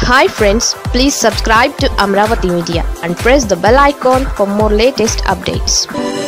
hi friends please subscribe to Amaravati media and press the bell icon for more latest updates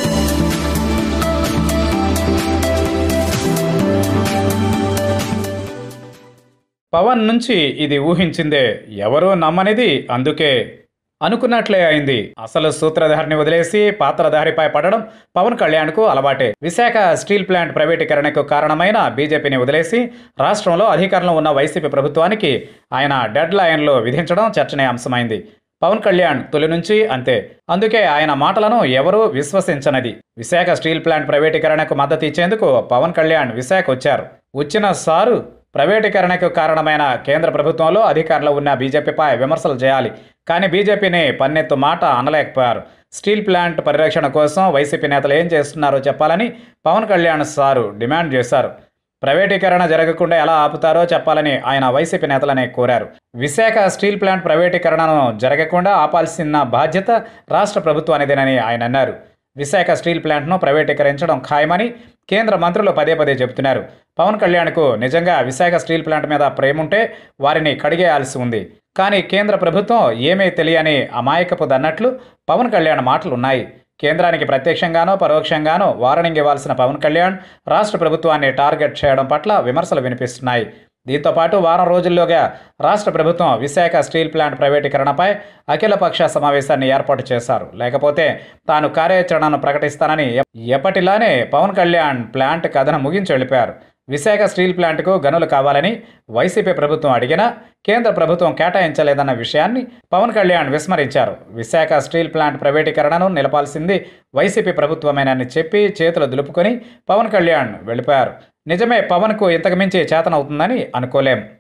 Pawan నుంచి ఇది ఊహించిందే ఎవరూ నమ్మనిది అందుకే అనుకున్నట్లే అయింది అసలు సూత్రధారిని వదిలేసి పాత్రధారిపై పడడం పవన్ కళ్యాణ్కు అలవాటే విశాఖ స్టీల్ ప్లాంట్ ప్రైవేటీకరణకు కారణమైన బీజేపీని వదిలేసి రాష్ట్రంలో అధికారంలో ఉన్న వైసీపీ ప్రభుత్వానికి ఆయన డెడ్ లైన్లో విధించడం చర్చనీయాంశమైంది పవన్ కళ్యాణ్ తొలి నుంచి అంతే అందుకే ఆయన మాటలను ఎవరూ విశ్వసించనది విశాఖ స్టీల్ ప్లాంట్ ప్రైవేటీకరణకు మద్దతు ఇచ్చేందుకు పవన్ కళ్యాణ్ విశాఖ వచ్చారు వచ్చిన సారు ప్రైవేటీకరణకు కారణమైన కేంద్ర ప్రభుత్వంలో అధికారంలో ఉన్న బీజేపీపై విమర్శలు చేయాలి కానీ బీజేపీని పన్నెత్తు మాట అనలేకపోయారు స్టీల్ ప్లాంట్ పరిరక్షణ కోసం వైసీపీ నేతలు ఏం చేస్తున్నారో చెప్పాలని పవన్ కళ్యాణ్ సారు డిమాండ్ చేశారు ప్రైవేటీకరణ జరగకుండా ఎలా ఆపుతారో చెప్పాలని ఆయన వైసీపీ నేతలనే కోరారు విశాఖ స్టీల్ ప్లాంట్ ప్రైవేటీకరణను జరగకుండా ఆపాల్సిన బాధ్యత రాష్ట్ర ప్రభుత్వానిదేనని ఆయన అన్నారు విశాఖ స్టీల్ ప్లాంట్ను ప్రైవేటీకరించడం ఖాయమని కేంద్ర మంత్రులు పదే పదే చెబుతున్నారు పవన్ కళ్యాణ్కు నిజంగా విశాఖ స్టీల్ ప్లాంట్ మీద ప్రేముంటే వారిని కడిగేయాల్సి ఉంది కానీ కేంద్ర ప్రభుత్వం ఏమీ తెలియని అమాయకపు దన్నట్లు పవన్ కళ్యాణ్ మాటలు ఉన్నాయి కేంద్రానికి ప్రత్యక్షంగానో పరోక్షంగానో వార్నింగ్ ఇవ్వాల్సిన పవన్ కళ్యాణ్ రాష్ట్ర ప్రభుత్వాన్ని టార్గెట్ చేయడం పట్ల విమర్శలు వినిపిస్తున్నాయి దీంతో పాటు వారం రోజుల్లోగా రాష్ట్ర ప్రభుత్వం విశాఖ స్టీల్ ప్లాంట్ ప్రైవేటీకరణపై అఖిలపక్ష సమావేశాన్ని ఏర్పాటు చేశారు లేకపోతే తాను కార్యాచరణను ప్రకటిస్తానని ఎప్పటిలానే పవన్ కళ్యాణ్ ప్లాంట్ కథను ముగించి వెళ్ళిపోయారు విశాఖ స్టీల్ ప్లాంట్కు గనులు కావాలని వైసీపీ ప్రభుత్వం అడిగినా కేంద్ర ప్రభుత్వం కేటాయించలేదన్న విషయాన్ని పవన్ కళ్యాణ్ విస్మరించారు విశాఖ స్టీల్ ప్లాంట్ ప్రైవేటీకరణను నిలపాల్సింది వైసీపీ ప్రభుత్వమేనని చెప్పి చేతులు దులుపుకొని పవన్ కళ్యాణ్ వెళ్ళిపోయారు నిజమే పవన్కు ఇంతకు మించి చేతనవుతుందని అనుకోలేం